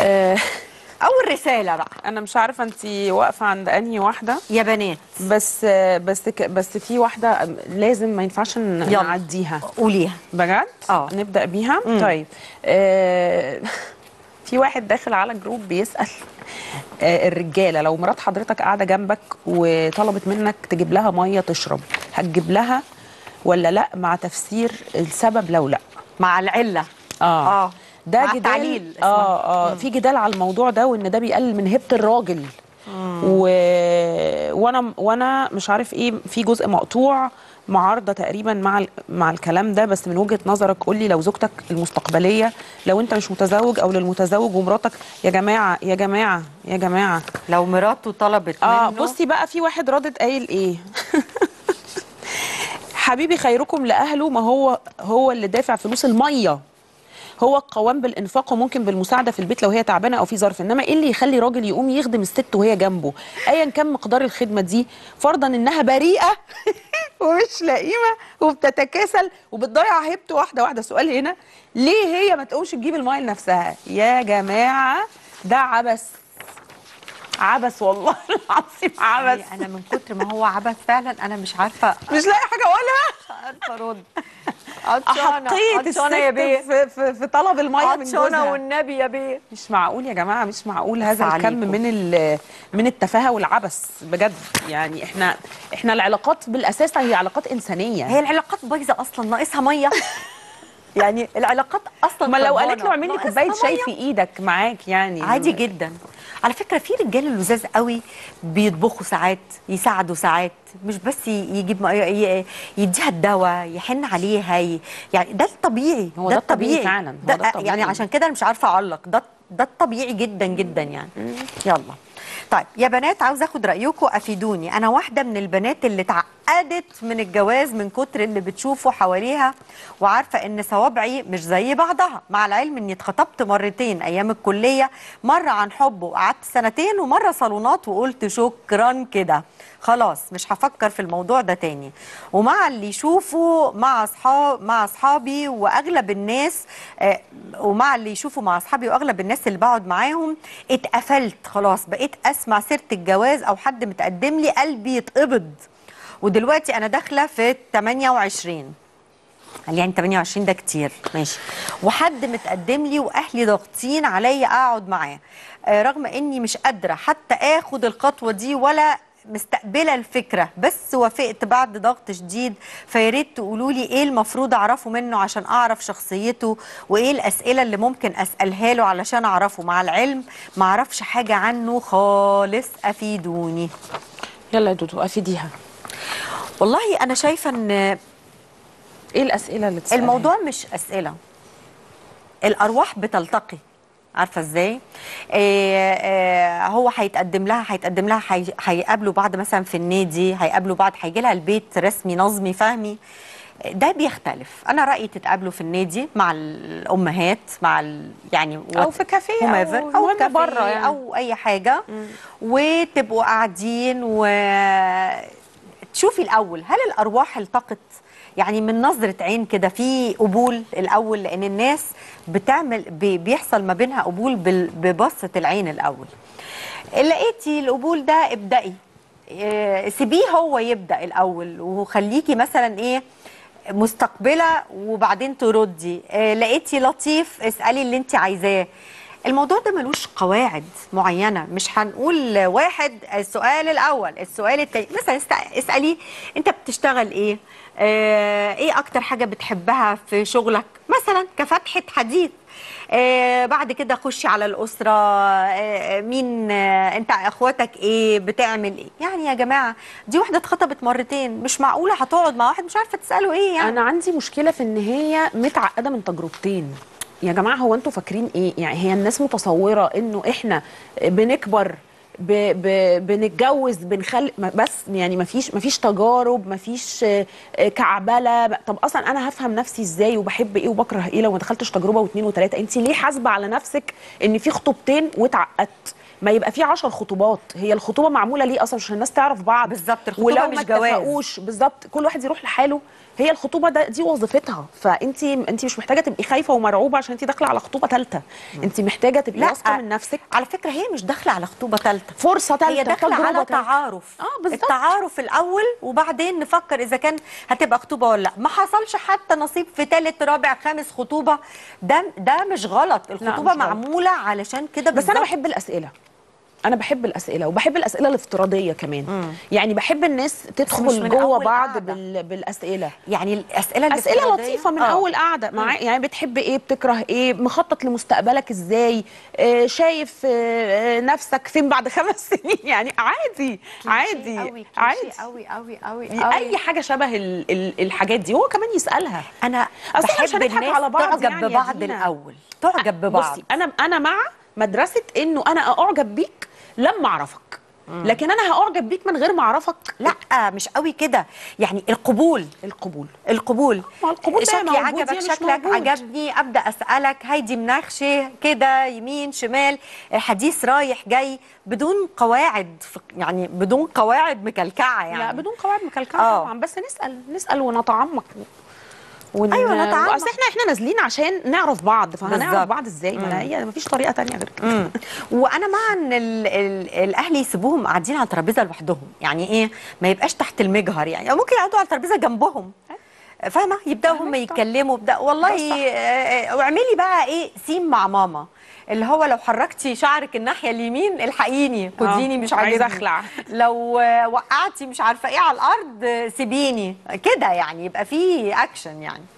آه اول رساله بقى انا مش عارفه انت واقفه عند انهي واحده يا بنات بس آه بس ك- بس في واحده لازم ما ينفعش ن- يلا. نعديها قوليها بجد آه. نبدا بيها طيب آه في واحد داخل على جروب بيسال آه الرجاله لو مرات حضرتك قاعده جنبك وطلبت منك تجيب لها ميه تشرب هتجيب لها ولا لا مع تفسير السبب لو لا مع العله اه, آه. ده مع جدال التعليل اسمها. اه اه في جدال على الموضوع ده وان ده بيقلل من هيبه الراجل و... وانا وانا مش عارف ايه في جزء مقطوع معارضه تقريبا مع ال... مع الكلام ده بس من وجهه نظرك قول لي لو زوجتك المستقبليه لو انت مش متزوج او للمتزوج ومراتك يا جماعه يا جماعه يا جماعه لو مراته طلبت اه منه بصي بقى في واحد رادد قايل ايه حبيبي خيركم لاهله ما هو هو اللي دافع فلوس الميه هو القوام بالانفاق وممكن بالمساعده في البيت لو هي تعبانه او في ظرف انما ايه اللي يخلي راجل يقوم يخدم الست وهي جنبه ايا كان مقدار الخدمه دي فرضا انها بريئه ومش لئيمه وبتتكاسل وبتضيع هيبته واحده واحده سؤال هنا ليه هي ما تقومش تجيب الميه لنفسها يا جماعه ده عبث عبث والله العظيم عبث يعني انا من كتر ما هو عبث فعلا انا مش عارفه مش لاقي حاجه اقولها عارفه ارد عطشانه حطيت عطشانه يا بيه الست في, في, في طلب الميه من عطشانه جوزها والنبي يا بيه مش معقول يا جماعه مش معقول هذا بس الكم عليكم. من ال- من التفاهه والعبث بجد يعني احنا احنا العلاقات بالاساس هي علاقات انسانيه هي العلاقات بايظه اصلا ناقصها ميه يعني العلاقات اصلا ما لو خربانة. قالت له اعمل لي ناقصها كوبايه شاي مية. في ايدك معاك يعني عادي جدا على فكره في رجاله لزاز قوي بيطبخوا ساعات يساعدوا ساعات مش بس ي- يجيب م- ي- ي- يديها الدواء يحن عليها ي- يعني ده الطبيعي هو ده الطبيعي فعلا، هو ده ده الطبيعي. يعني عشان كده انا مش عارفه اعلق ده ده الطبيعي جدا جدا يعني يلا طيب يا بنات عاوز اخد رايكم افيدوني انا واحده من البنات اللي اتعقدت من الجواز من كتر اللي بتشوفه حواليها وعارفه ان صوابعي مش زي بعضها مع العلم اني اتخطبت مرتين ايام الكليه مره عن حب وقعدت سنتين ومره صالونات وقلت شكرا كده خلاص مش هفكر في الموضوع ده تاني ومع اللي يشوفه مع اصحاب مع اصحابي واغلب الناس آه، ومع اللي يشوفه مع اصحابي واغلب الناس اللي بقعد معاهم اتقفلت خلاص بقيت اسمع سيره الجواز او حد متقدم لي قلبي يتقبض ودلوقتي انا داخله في 28 قال لي يعني 28 ده كتير ماشي وحد متقدم لي واهلي ضاغطين عليا اقعد معاه آه، رغم اني مش قادره حتى اخد الخطوه دي ولا مستقبله الفكره بس وافقت بعد ضغط شديد فيا ريت تقولوا لي ايه المفروض اعرفه منه عشان اعرف شخصيته وايه الاسئله اللي ممكن اسالها له علشان اعرفه مع العلم ما اعرفش حاجه عنه خالص افيدوني يلا يا دودو افيديها والله انا شايفه ان ايه الاسئله اللي تسالها الموضوع مش اسئله الارواح بتلتقي عارفه ازاي آه آه هو هيتقدم لها هيتقدم لها هي- هيقابلوا بعض مثلا في النادي هيقابلوا بعض هيجي لها البيت رسمي نظمي فهمي ده بيختلف انا رايي تتقابلوا في النادي مع الامهات مع ال يعني أو في كافيه أو whomever، او المهم كافيه بره يعني. او اي حاجه وتبقوا قاعدين و تشوفي الاول هل الارواح التقت يعني من نظره عين كده في قبول الاول لان الناس بتعمل بي- بيحصل ما بينها قبول بال- ببصه العين الاول لقيتي القبول ده ابدأي إيه، سيبيه هو يبدأ الأول وخليكي مثلا إيه مستقبلة وبعدين تردي إيه، لقيتي لطيف اسألي اللي انت عايزاه الموضوع ده ملوش قواعد معينة مش هنقول واحد السؤال الأول السؤال التاني مثلا است- اسألي انت بتشتغل ايه آه، ايه اكتر حاجة بتحبها في شغلك مثلا كفتحة حديث آه بعد كده خشي على الأسرة آه مين آه أنت أخواتك إيه بتعمل إيه يعني يا جماعة دي واحدة اتخطبت مرتين مش معقولة هتقعد مع واحد مش عارفة تسأله إيه يعني انا عندي مشكله في ان هي متعقده من تجربتين يا جماعه هو انتوا فاكرين ايه يعني هي الناس متصوره انه احنا بنكبر ب ب بنتجوز بنخلق ما- بس يعني ما فيش ما فيش تجارب ما فيش آه، آه، كعبله طب اصلا انا هفهم نفسي ازاي وبحب ايه وبكره ايه لو ما دخلتش تجربه واثنين وثلاثه انت ليه حاسبه على نفسك ان في خطوبتين واتعقدت ما يبقى في عشر خطوبات هي الخطوبه معموله ليه اصلا عشان الناس تعرف بعض بالظبط، الخطوبة ولو مش ما جواز. اتفقوش بالظبط كل واحد يروح لحاله هي الخطوبه ده دي وظيفتها فانت انت مش محتاجه تبقي خايفه ومرعوبه عشان انت داخله على خطوبه ثالثه انت محتاجه تبقي لا. واثقه من نفسك على فكره هي مش داخله على خطوبه ثالثه فرصه ثالثه هي داخله تجربة على تالتة. تعارف اه بالظبط التعارف الاول وبعدين نفكر اذا كان هتبقى خطوبه ولا لا ما حصلش حتى نصيب في ثالث رابع خامس خطوبه ده ده مش غلط الخطوبه مش غلط. معموله علشان كده بس انا بالظبط. بحب الاسئله انا بحب الاسئله وبحب الاسئله الافتراضيه كمان يعني بحب الناس مش تدخل من جوه أول بعض قعدة. بال... بالاسئله يعني الاسئله اسئله الافتراضية- لطيفه من آه. اول قعده مع يعني بتحب ايه بتكره ايه مخطط لمستقبلك ازاي آه شايف آه آه، نفسك فين بعد خمس سنين يعني عادي عادي قوي عادي قوي قوي قوي اي حاجه شبه ال... ال... الحاجات دي هو كمان يسالها انا أصل إحنا مش بحب هنضحك الناس على بعض تعجب يعني يا ببعض دينا. الاول تعجب ببعض بصي انا انا مع مدرسه انه انا اعجب بيك لما اعرفك لكن انا هاعجب بيك من غير ما اعرفك لا مش قوي كده يعني القبول القبول القبول ما القبول ده شكلي موجود، عجبك يعني مش شكلك موجود. عجبني ابدا اسالك هيدي مناخشه كده يمين شمال حديث رايح جاي بدون قواعد ف- يعني بدون قواعد مكلكعه يعني لا بدون قواعد مكلكعه آه. طبعا بس نسال نسال ونتعمق ون... أيوة، نتعمق. اصل احنا احنا نازلين عشان نعرف بعض فهنعرف بالظبط. بعض ازاي ما هي مفيش طريقه تانية غير كده مم. وانا مع ان ال ال الاهل يسيبوهم قاعدين على الترابيزه لوحدهم يعني ايه ما يبقاش تحت المجهر يعني أو ممكن يقعدوا على الترابيزه جنبهم فاهمه يبداوا هم فاهمك طبعا. يتكلموا يبداوا والله ده صح. آه، آه، واعملي بقى ايه سيم مع ماما اللي هو لو حركتي شعرك الناحيه اليمين الحقيني خديني مش عايزة عاجبني أخلع. لو آه، وقعتي مش عارفه ايه على الارض آه، سيبيني كده يعني يبقى في اكشن يعني